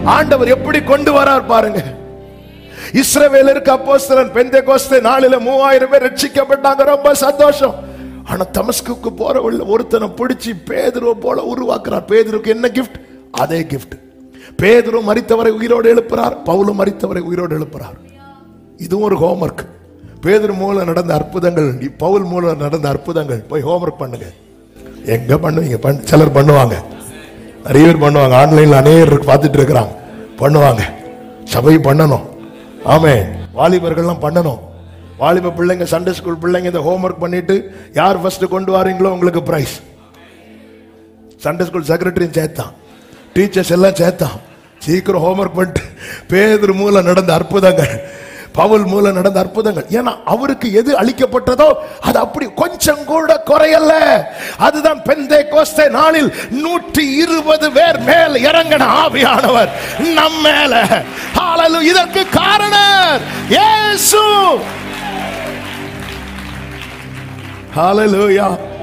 ஆண்டவர் எப்படி கொண்டு வரார் பாருங்க இஸ்ரவேலருக்கு அப்போஸ்தலன் பெந்தை கோஸ்தே நாளில மூவாயிரம் பேர் ரட்சிக்கப்பட்டாங்க ரொம்ப சந்தோஷம் ஆனா தமஸ்குக்கு போற வழியில ஒருத்தனை பிடிச்சி பேதுருவ போல உருவாக்குறார் பேதுருக்கு என்ன கிஃப்ட் அதே கிஃப்ட் பேதுரு மரித்தவரை உயிரோடு எழுப்புறார் பவுலும் மரித்தவரை உயிரோடு எழுப்புறார் இதுவும் ஒரு ஹோம்ஒர்க் பேதுரு மூலம் நடந்த அற்புதங்கள் பவுல் மூலம் நடந்த அற்புதங்கள் போய் ஹோம்ஒர்க் பண்ணுங்க எங்க பண்ணுவீங்க பண்ண- சிலர் பண்ணுவாங்க நிறைய பேர் பண்ணுவாங்க ஆன்லைன்ல அநேகர் பார்த்துட்டு இருக்கிறாங்க பண்ணுவாங்க சபை பண்ணணும் ஆமே வாலிபர்கள்லாம் பண்ணணும் வாலிப பிள்ளைங்க சண்டே ஸ்கூல் பிள்ளைங்க இந்த ஹோம்ஒர்க் பண்ணிட்டு யார் ஃபர்ஸ்ட் கொண்டு வாரீங்களோ உங்களுக்கு பிரைஸ் சண்டே ஸ்கூல் செக்ரட்டரியும் சேர்த்தான் டீச்சர்ஸ் எல்லாம் சேர்த்தான் சீக்கிரம் ஹோம்ஒர்க் பண்ணிட்டு பேதர் மூலம் நடந்த அற்புதங்கள் பவுல் மூலம் நடந்த அற்புதங்கள் ஏன்னா அவருக்கு எது அளிக்கப்பட்டதோ அது அப்படி கொஞ்சம் கூட குறையல அதுதான் பெந்தை கோஸ்தே நாளில் நூற்றி இருபது பேர் மேல் இறங்கின ஆவியானவர் நம் மேல ஹalleluya. இதற்கு காரணம் இயேசு ஹalleluya